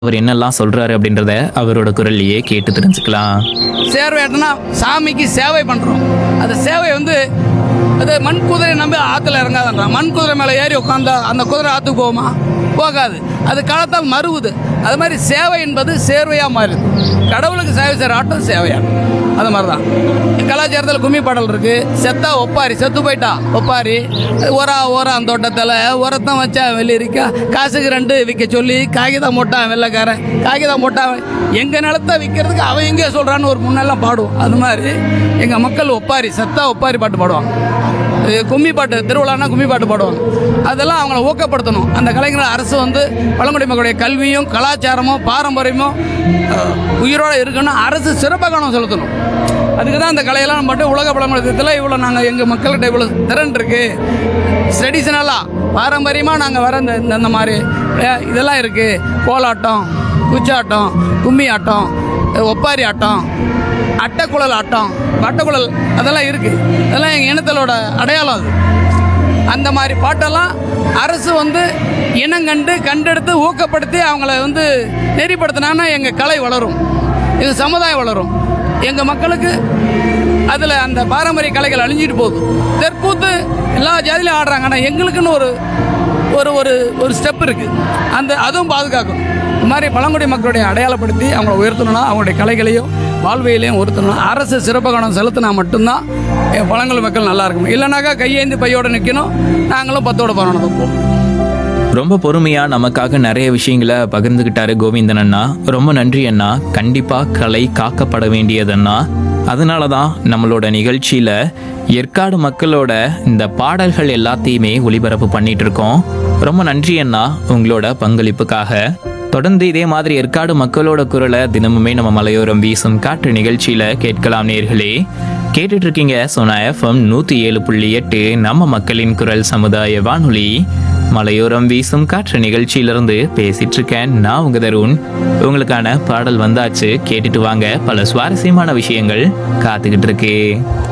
அவர் என்னெல்லாம் சொல்றாரு அப்படின்றத அவரோட குரல்லையே கேட்டு தெரிஞ்சுக்கலாம் சேர்வையாட்டுனா சாமிக்கு சேவை பண்ணுறோம் அந்த சேவை வந்து அது மண் குதிரை நம்பி ஆற்றுல இறங்காதன்றான் மண் குதிரை மேலே ஏறி உட்காந்தா அந்த குதிரை ஆற்றுக்கு போகுமா போகாது அது காலத்தால் மறுவுது அது மாதிரி சேவை என்பது சேர்வையாக மாறுது கடவுளுக்கு சேவை செய்கிற ஆட்டம் சேவையாட்டம் அது மாதிரி தான் கலாச்சாரத்தில் கும்மி பாடல் இருக்கு செத்தா ஒப்பாரி செத்து போயிட்டா ஒப்பாரி ஒரா ஓரம் தோட்டத்தில் உரத்தம் வச்சா வெள்ளிரிக்கா காசுக்கு ரெண்டு விற்க சொல்லி காகிதம் போட்டான் வெள்ளைக்காரன் காகிதம் போட்டான் எங்கள் நிலத்தை விற்கிறதுக்கு அவன் எங்கே சொல்கிறான்னு ஒரு முன்னெல்லாம் பாடுவோம் அது மாதிரி எங்கள் மக்கள் ஒப்பாரி செத்தா ஒப்பாரி பாட்டு பாடுவாங்க இது கும்மி பாட்டு திருவிழான்னா கும்மி பாட்டு பாடுவாங்க அதெல்லாம் அவங்கள ஊக்கப்படுத்தணும் அந்த கலைஞர்கள் அரசு வந்து பழங்குடி மக்களுடைய கல்வியும் கலாச்சாரமும் பாரம்பரியமும் அஹ், உயிரோட இருக்கணும் அரசு சிறப்பாக கவனம் செலுத்தணும் அதுக்கு தான் இந்த கலையெல்லாம் மட்டும் உலக பழங்குடியத்தில் இவ்வளோ நாங்கள் எங்கள் மக்கள்கிட்ட இவ்வளோ திறன் இருக்கு ட்ரெடிஷ்னலாக பாரம்பரியமாக நாங்கள் வர இந்த இந்த- இந்த மாதிரி அஹ், இதெல்லாம் இருக்குது கோலாட்டம் குச்சாட்டம் கும்மி ஆட்டம் அஹ், ஒப்பாரி ஆட்டம் அட்டைக்குழல் ஆட்டம் வட்டக்குழல் அதெல்லாம் இருக்குது அதெல்லாம் எங்கள் இனத்தலோட அடையாளம் அது அந்த மாதிரி பாட்டெல்லாம் அரசு வந்து இனங்கண்டு கண்டெடுத்து ஊக்கப்படுத்தி அவங்கள வந்து நெறிப்படுத்தினாங்கன்னா எங்கள் கலை வளரும் எங்கள் சமுதாயம் வளரும் எங்கள் மக்களுக்கு அதில் அந்த பாரம்பரிய கலைகள் அழிஞ்சிட்டு போகுது தெற்கூத்து எல்லா ஜாதியிலும் ஆடுறாங்க ஆனால் எங்களுக்குன்னு ஒரு ஒரு ஒரு ஒரு ஸ்டெப் இருக்குது அந்த அதுவும் பாதுகாக்கணும் இந்த மாதிரி பழங்குடி மக்களுடைய அடையாளப்படுத்தி அவங்கள உயர்த்தணும்னா அவங்களுடைய கலைகளையும் வாழ்வியலையும் உயர்த்தணும் அரசு சிறப்பு கவனம் செலுத்தினா மட்டும்தான் என் பழங்குடி மக்கள் நல்லா இருக்கும் இல்லைனாக்கா கையேந்தி பையோட நிற்கணும் நாங்களும் பத்தோட பணம் வைப்போம் ரொம்ப பொறுமையா நமக்காக நிறைய விஷயங்களை பகிர்ந்துகிட்டாரு கோவிந்தன் அண்ணா ரொம்ப நன்றி அண்ணா கண்டிப்பா கலை காக்கப்பட வேண்டியதண்ணா அதனால தான் நம்மளோட நிகழ்ச்சியில ஏற்காடு மக்களோட இந்த பாடல்கள் எல்லாத்தையுமே ஒளிபரப்பு பண்ணிட்டு இருக்கோம் ரொம்ப நன்றி அண்ணா உங்களோட பங்களிப்புக்காக தொடர்ந்து இதே மாதிரி ஏற்காடு மக்களோட குரலை தினமுமே நம்ம மலையோரம் வீசும் காற்று நிகழ்ச்சியில கேட்கலாம் நேர்களே கேட்டுட்டு இருக்கீங்க சோனா எஃப்எம் நூத்தி ஏழு புள்ளி எட்டு நம்ம மக்களின் குரல் சமுதாய வானொலி மலையோரம் வீசும் காற்று நிகழ்ச்சியிலிருந்து பேசிட்டு இருக்கேன் நான் உங்க தருண் உங்களுக்கான பாடல் வந்தாச்சு கேட்டுட்டு வாங்க பல சுவாரஸ்யமான விஷயங்கள் காத்துக்கிட்டு இருக்கு